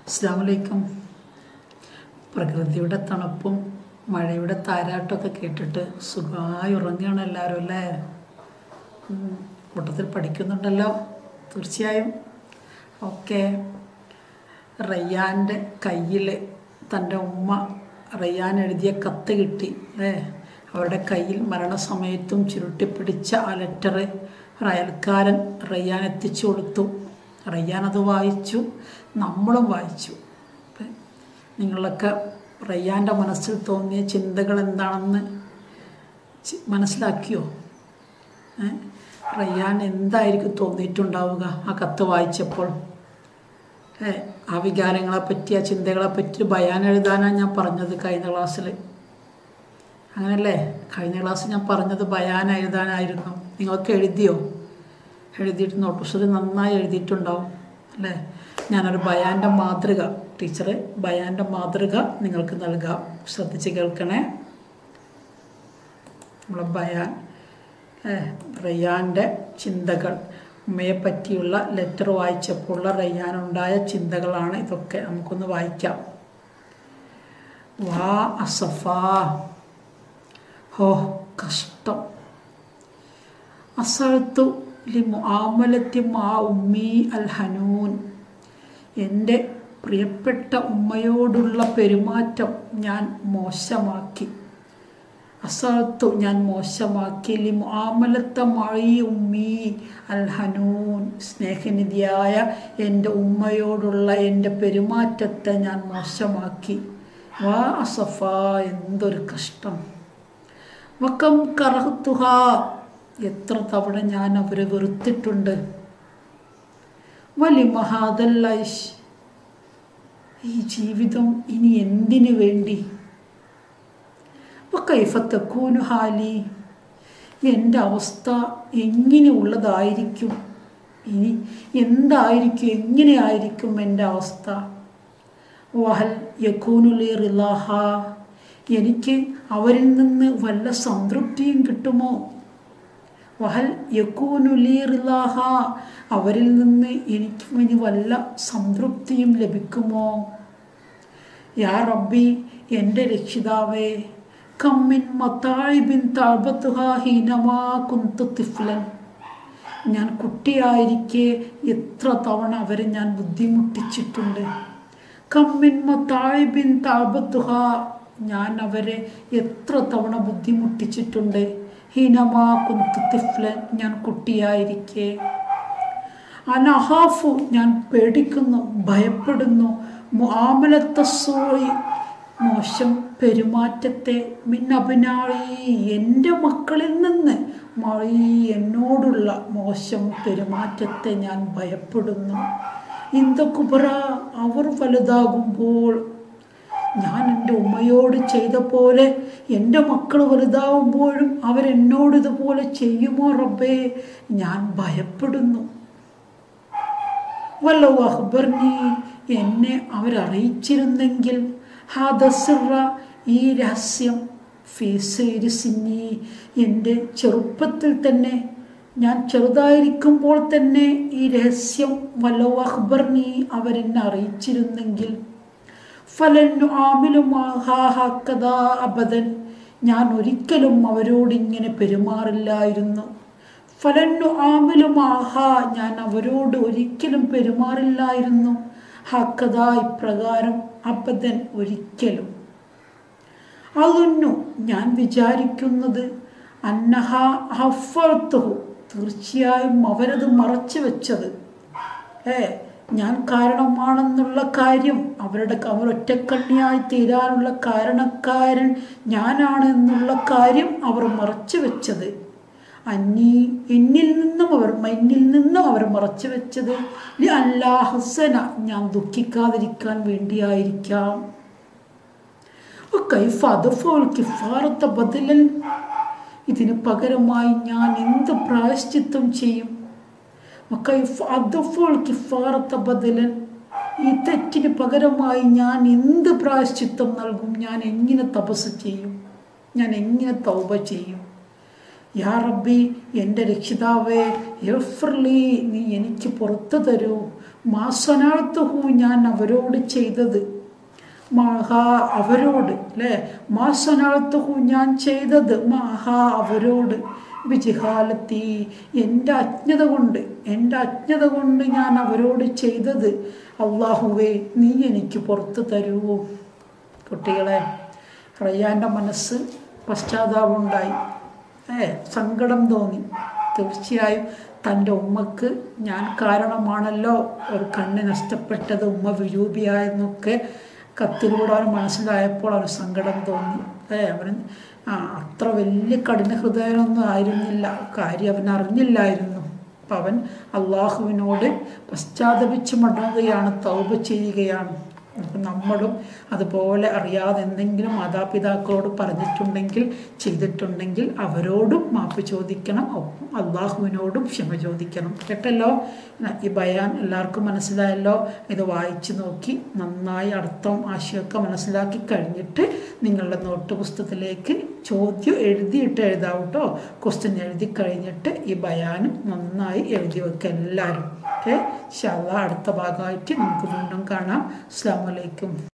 അസ്സാമലൈക്കും പ്രകൃതിയുടെ തണുപ്പും മഴയുടെ താരാട്ടമൊക്കെ കേട്ടിട്ട് സുഖമായി ഉറങ്ങുകയാണ് എല്ലാവരും അല്ലേ ഉം, കൂട്ടത്തിൽ പഠിക്കുന്നുണ്ടല്ലോ തീർച്ചയായും ഓക്കെ റയ്യാൻ്റെ കയ്യിൽ തൻ്റെ ഉമ്മ റയ്യാൻ എഴുതിയ കത്ത് കിട്ടി അല്ലേ അവരുടെ കയ്യിൽ മരണസമയത്തും ചുരുട്ടിപ്പിടിച്ച ആ ലെറ്റർ ഒരു അയൽക്കാരൻ റയ്യാൻ എത്തിച്ചു കൊടുത്തു റയ്യാൻ അത് വായിച്ചു നമ്മളും വായിച്ചു അപ്പം നിങ്ങളൊക്കെ റയ്യാൻ്റെ മനസ്സിൽ തോന്നിയ ചിന്തകൾ എന്താണെന്ന് ചി- മനസ്സിലാക്കിയോ ഏ? റയ്യാൻ എന്തായിരിക്കും തോന്നിയിട്ടുണ്ടാവുക ആ കത്ത് വായിച്ചപ്പോൾ ഏ, ആ വികാരങ്ങളെ പറ്റി ആ ചിന്തകളെ പറ്റി ഒരു ബയാൻ എഴുതാനാണ് ഞാൻ പറഞ്ഞത് കഴിഞ്ഞ ക്ലാസ്സിൽ അങ്ങനല്ലേ കഴിഞ്ഞ ക്ലാസ്സിൽ ഞാൻ പറഞ്ഞത് ബയാൻ എഴുതാനായിരുന്നു നിങ്ങൾക്ക് എഴുതിയോ എഴുതിയിട്ട് നോട്ട് പുസ്തകത്തിൽ നന്നായി എഴുതിയിട്ടുണ്ടാവും അല്ലേ ഞാനൊരു ബയാൻ്റെ മാതൃക ടീച്ചറെ ബയാൻ്റെ മാതൃക നിങ്ങൾക്ക് നൽകാം ശ്രദ്ധിച്ച് കേൾക്കണേ നമ്മളെ ബയാൻ ഏഹ്, റയ്യാൻ്റെ ചിന്തകൾ ഉമ്മയെ പറ്റിയുള്ള ലെറ്റർ വായിച്ചപ്പോഴുള്ള റയ്യാനുണ്ടായ ചിന്തകളാണ് ഇതൊക്കെ നമുക്കൊന്ന് വായിക്കാം വാ അസഫാ ഹോ കഷ്ടം അസഴത്തു ലി മുആമലത്തി മാ ഉമ്മി അൽ ഹനൂൻ എൻ്റെ പ്രിയപ്പെട്ട ഉമ്മയോടുള്ള പെരുമാറ്റം ഞാൻ മോശമാക്കി അസഴത്തു ഞാൻ മോശമാക്കി ലി മുആമലത്ത മഴി ഉമ്മി അൽ ഹനൂൻ സ്നേഹനിധിയായ എൻ്റെ ഉമ്മയോടുള്ള എൻ്റെ പെരുമാറ്റത്തെ ഞാൻ മോശമാക്കി വാ അസഫ എന്തൊരു കഷ്ടം വക്കം കറഹത്തുഹ എത്ര തവണ ഞാൻ അവരെ വെറുത്തിട്ടുണ്ട് വലി മഹാദല്ലൈഷ് ഈ ജീവിതം ഇനി എന്തിനു വേണ്ടി കൈഫത്തക്കൂനു ഹാലി എൻ്റെ അവസ്ഥ എങ്ങനെ ഉള്ളതായിരിക്കും ഇനി എന്തായിരിക്കും എങ്ങനെയായിരിക്കും എൻ്റെ അവസ്ഥ വഹൽ യക്കൂനുലി റിലാഹ എനിക്ക് അവരിൽ നിന്ന് വല്ല സംതൃപ്തിയും കിട്ടുമോ വഹൽ യക്കൂനുലി റിലാഹ അവരിൽ നിന്ന് എനിക്ക് ഇനി വല്ല സംതൃപ്തിയും ലഭിക്കുമോ യാ റബ്ബി എൻ്റെ രക്ഷിതാവേ കമ്മിൻ മത്താഴിബിൻ താഴ്ബത്തുഹ ഹീനമാ കുന്തു തിഫ്ലൻ ഞാൻ കുട്ടിയായിരിക്കെ എത്ര തവണ അവരെ ഞാൻ ബുദ്ധിമുട്ടിച്ചിട്ടുണ്ട് കമ്മിൻ മത്താഴിബിൻ താഴ്ബത്തുഹ ഞാൻ അവരെ എത്ര തവണ ബുദ്ധിമുട്ടിച്ചിട്ടുണ്ട് ഹീനമാ കുന്തു തിഫ്ലൻ ഞാൻ കുട്ടിയായിരിക്കെ അനഹാഫു ഞാൻ പേടിക്കുന്നു ഭയപ്പെടുന്നു മുആമലത്തസൂയി മോശം പെരുമാറ്റത്തെ മിന്നഭിനാഴി എൻ്റെ മക്കളിൽ നിന്ന് മഴി എന്നോടുള്ള മോശം പെരുമാറ്റത്തെ ഞാൻ ഭയപ്പെടുന്നു ഇന്ദക്കുബറ അവർ വലുതാകുമ്പോൾ ഞാൻ എൻ്റെ ഉമ്മയോട് ചെയ്ത പോലെ എൻ്റെ മക്കൾ വലുതാവുമ്പോഴും അവരെന്നോട് ഇതുപോലെ ചെയ്യുമോ റബ്ബേ ഞാൻ ഭയപ്പെടുന്നു വല്ലോ അഹ്ബർനി എന്നെ അവരറിയിച്ചിരുന്നെങ്കിൽ ഹാദസിറ ഈ രഹസ്യം ഫീസേരിസിന്നി എൻ്റെ ചെറുപ്പത്തിൽ തന്നെ ഞാൻ ചെറുതായിരിക്കുമ്പോൾ തന്നെ ഈ രഹസ്യം വല്ലോ അഹ്ബർനി അവരെന്നെ അറിയിച്ചിരുന്നെങ്കിൽ ഫലന്നു ആമിലുമാഹാക്കഥ അബദൻ ഞാൻ ഒരിക്കലും അവരോടിങ്ങനെ പെരുമാറില്ലായിരുന്നു ഫലന്നു ആമിലുമാഹ ഞാൻ അവരോട് ഒരിക്കലും പെരുമാറില്ലായിരുന്നു ഹക്കഥ ഇപ്രകാരം അബദൻ ഒരിക്കലും അതൊന്നു ഞാൻ വിചാരിക്കുന്നത് അന്നഹ ഹഫർത്തുഹു തീർച്ചയായും അവരത് മറച്ചു വെച്ചത് ഏ ഞാൻ കാരണമാണെന്നുള്ള കാര്യം അവരുടെ അവർ ഒറ്റക്കണ്ണിയായി തീരാനുള്ള കാരണക്കാരൻ ഞാനാണ് എന്നുള്ള കാര്യം അവർ മറച്ചു വെച്ചത് അന്നി എന്നിൽ നിന്നും അവർ എന്നിൽ നിന്നും അവർ മറച്ചു വെച്ചത് അല്ലാഹസന ഞാൻ ദുഃഖിക്കാതിരിക്കാൻ വേണ്ടിയായിരിക്കാം കൈഫ അതുഫോൾ കിഫാറത്ത ബദലൻ ഇതിന് പകരമായി ഞാൻ എന്ത് പ്രായശ്ചിത്തം ചെയ്യും കൈഫ അതുഫോൾ കിഫാറത്ത ബദലൻ ഈ തെറ്റിന് പകരമായി ഞാൻ എന്ത് പ്രായശ്ചിത്തം നൽകും ഞാൻ എങ്ങനെ തപസ് ചെയ്യും ഞാൻ എങ്ങനെ തൗബ ചെയ്യും യാ റബ്ബി എൻ്റെ രക്ഷിതാവേ യഫ്രലി നീ എനിക്ക് പുറത്തു തരൂ മാസനാത്തുഹു ഞാൻ അവരോട് ചെയ്തത് മാഹാ അവരോട് അല്ലേ മാസനാത്തുഹു ഞാൻ ചെയ്തത് മാഹാ അവരോട് വിജിഹാലത്തി എൻ്റെ അജ്ഞത കൊണ്ട് എൻ്റെ അജ്ഞത കൊണ്ട് ഞാൻ അവരോട് ചെയ്തത് അള്ളാഹുവേ നീ എനിക്ക് പുറത്ത് തരുമോ കുട്ടികളെ റയ്യാൻ്റെ മനസ്സ് പശ്ചാത്താപമുണ്ടായി ഏ സങ്കടം തോന്നി തീർച്ചയായും തൻ്റെ ഉമ്മക്ക് ഞാൻ കാരണമാണല്ലോ ഒരു കണ്ണ് നഷ്ടപ്പെട്ടത് ഉമ്മ വിരൂപിയായെന്നൊക്കെ കത്തിലൂടെ അവന് മനസ്സിലായപ്പോൾ അവന് സങ്കടം തോന്നി ഏ അവൻ ആ അത്ര വലിയ കഠിന ഹൃദയമൊന്നും ആയിരുന്നില്ല കാര്യം അവൻ അറിഞ്ഞില്ലായിരുന്നു അപ്പം അവൻ അള്ളാഹുവിനോട് പശ്ചാത്തപിച്ച് മടങ്ങുകയാണ് തൗബ ചെയ്യുകയാണ് അപ്പം നമ്മളും അതുപോലെ അറിയാതെ എന്തെങ്കിലും മാതാപിതാക്കളോട് പറഞ്ഞിട്ടുണ്ടെങ്കിൽ ചെയ്തിട്ടുണ്ടെങ്കിൽ അവരോടും മാപ്പ് ചോദിക്കണം ഒപ്പം അള്ളാഹുവിനോടും ക്ഷമ ചോദിക്കണം കേട്ടല്ലോ ഈ ബയാൻ എല്ലാവർക്കും മനസ്സിലായല്ലോ ഇത് വായിച്ചു നോക്കി നന്നായി അർത്ഥം ആശയമൊക്കെ മനസ്സിലാക്കി കഴിഞ്ഞിട്ട് നിങ്ങളുടെ നോട്ട് പുസ്തകത്തിലേക്ക് ചോദ്യം എഴുതിയിട്ട് എഴുതാവും കേട്ടോ ക്വസ്റ്റ്യൻ എഴുതി കഴിഞ്ഞിട്ട് ഈ ബയാനും നന്നായി എഴുതി വെക്കുക എല്ലാവരും ഓക്കെ ഷാ അടുത്ത ഭാഗമായിട്ട് നമുക്ക് വീണ്ടും കാണാം അസ്സാം വലൈക്കും